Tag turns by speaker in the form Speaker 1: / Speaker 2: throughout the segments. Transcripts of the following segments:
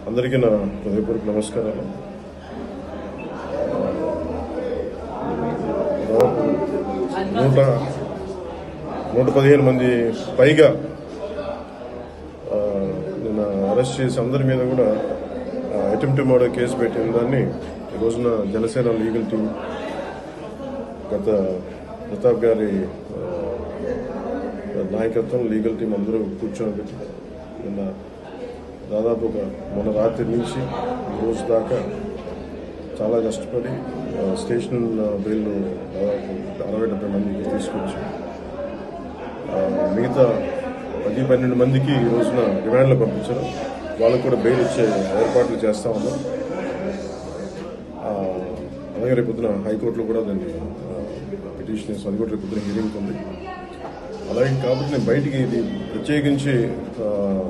Speaker 1: అందరికీ నా హృదయపూర్వక నమస్కారాలు నూట నూట పదిహేను మంది పైగా ఆ, నిన్న అరెస్ట్ చేసి అందరి మీద కూడా అటెంప్ట్ మర్డర్ కేసు పెట్టిన దాన్ని ఈ రోజున జనసేన లీగల్ టీం గత ప్రతాప్ గారి ఆ, నాయకత్వం లీగల్ టీం అందరూ కూర్చొని పెట్టి నిన్న దాదాపు ఒక మొన్న రాత్రి నుంచి ఈ రోజు దాకా చాలా కష్టపడి ఆ, స్టేషన్ ఆ, బెయిల్ దాదాపు అరవై డెబ్బై మందికి తీసుకొచ్చి ఆ, మిగతా పది పన్నెండు మందికి ఈ రోజున రిమాండ్లో పంపించారు వాళ్ళకు కూడా బెయిల్ ఇచ్చే ఏర్పాట్లు చేస్తా ఉన్నాం ఆ, అలాగే రేపు పొద్దున హైకోర్టులో కూడా దాన్ని పిటిషన్ వేసి అది కూడా రేపు పొద్దున హీరింగ్ ఉంది అలాగే కాబట్టి నేను బయటికి ఇది ప్రత్యేకించి ఆ,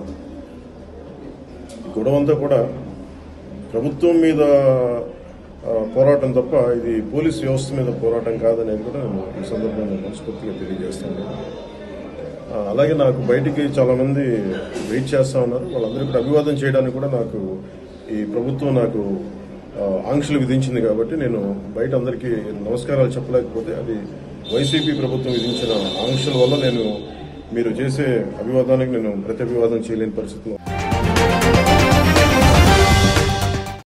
Speaker 1: ఈ గొడవ అంతా కూడా ప్రభుత్వం మీద ఆ, పోరాటం తప్ప ఇది పోలీస్ వ్యవస్థ మీద పోరాటం కాదనేది కూడా నేను ఈ సందర్భంగా మనస్ఫూర్తిగా తెలియజేస్తాను ఆ, అలాగే నాకు బయటికి చాలా మంది వెయిట్ చేస్తా ఉన్నారు వాళ్ళందరికీ కూడా అభివాదం చేయడానికి కూడా నాకు ఈ ప్రభుత్వం నాకు ఆ, ఆంక్షలు విధించింది కాబట్టి నేను బయట అందరికీ నమస్కారాలు చెప్పలేకపోతే అది వైసీపీ ప్రభుత్వం విధించిన ఆంక్షల వల్ల నేను మీరు చేసే అభివాదానికి నేను ప్రతి అభివాదం చేయలేని పరిస్థితిలో